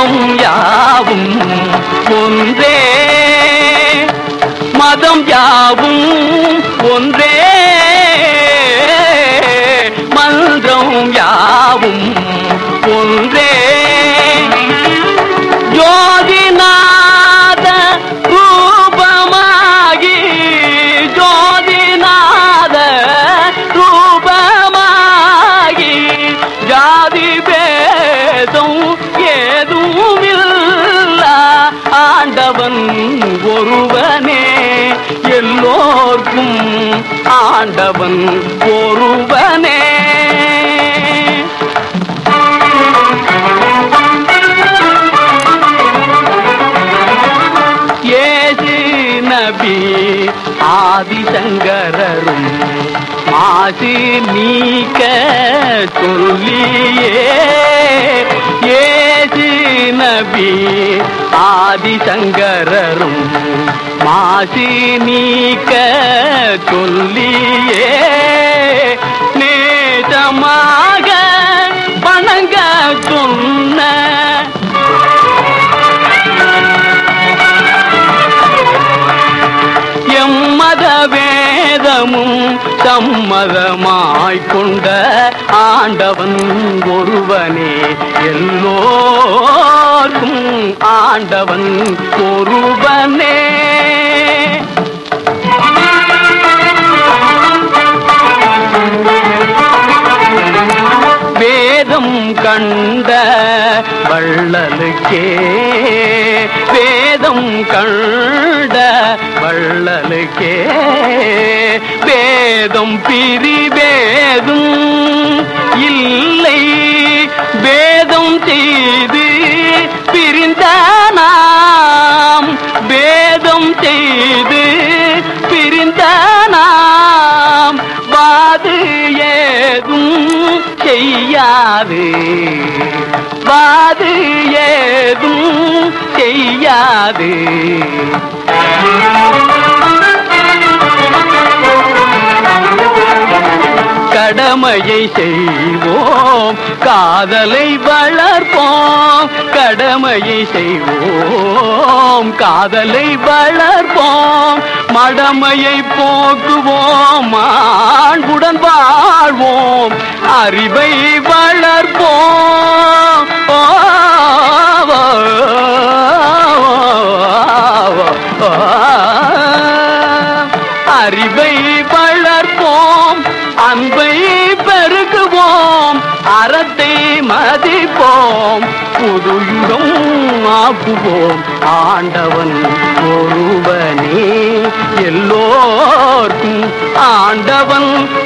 மதம் யாவும் ஒன்றே மதம் யாவும் ஒன்றே மன்றம் யாவும் ஒன்றே ஜோதிநாத ரூபமாகி ஜோதிநாத ரூபமாகி ஜாதி பேதம் ஏதுமில்ல ஆண்டவன் ஒருவனே எல்லோர்க்கும் ஆண்டவன் ஒருவனே ஏசு நபி ஆதிசங்கரரும் மாசு நீக்க சொல்லியே ஏசு நபி ஆதிசங்கரரும் மாசு நீக்க சொல்லியே நேசமாக வணங்க சொன்ன எம்மத வேதமும் சம்மதமாய்க் கொண்ட ஆண்டவன் ஒருவனே எல்லோர்க்கும் ஆண்டவன் ஒருவனே வேதம் கண்ட வள்ளலுக்கே வேதம் கண்ட வள்ளலுக்கே வேதம் பிரிவேதும் இல்லை வேதம் செய்து பிரிந்த நாம் வேதம் செய்து பிரிந்த நாம் வாது ஏதும் செய்யாது வாது ஏதும் செய்யாது கடமையை செய்வோம் காதலை வளர்ப்போம் கடமையை செய்வோம் காதலை வளர்ப்போம் மடமையை போக்குவோம் மாண்புடன் வாழ்வோம் அறிவை வளர்ப்போம் ஓ, ஓ, ஓ, ஓ, அறிவை வளர்ப்போம் அன்பை பெருகுவோம் அறத்தை மதிப்போம் புது யுகம் ஆக்குவோம் ஆண்டவன் ஒருவனே எல்லோர்க்கும் ஆண்டவன்